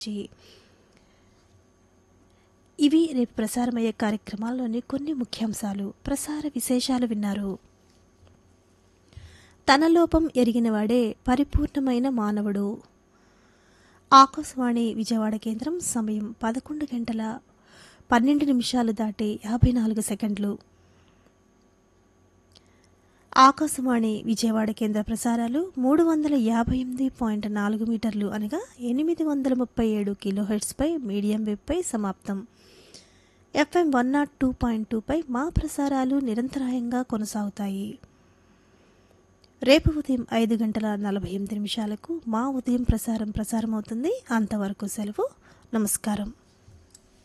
చి. ఇవి రేపు ప్రసారమయ్యే కార్యక్రమాల్లోని కొన్ని ముఖ్యాంశాలు ప్రసార విశేషాలు విన్నారు తన లోపం ఎరిగినవాడే పరిపూర్ణమైన మానవుడు ఆకాశవాణి విజయవాడ కేంద్రం సమయం పదకొండు గంటల పన్నెండు నిమిషాలు దాటి యాభై నాలుగు సెకండ్లు ఆకాశవాణి విజయవాడ కేంద్ర ప్రసారాలు మూడు వందల యాభై ఎనిమిది పాయింట్ నాలుగు మీటర్లు అనగా ఎనిమిది వందల ముప్పై ఏడు కిలోహెడ్స్పై మీడియం వెబ్పై సమాప్తం FM one nought two point టూపై మా ప్రసారాలు నిరంతరాయంగా కొనసాగుతాయి రేపు ఉదయం ఐదు గంటల నలభై ఎనిమిది నిమిషాలకు మా ఉదయం ప్రసారం ప్రసారం అవుతుంది అంతవరకు సెలవు నమస్కారం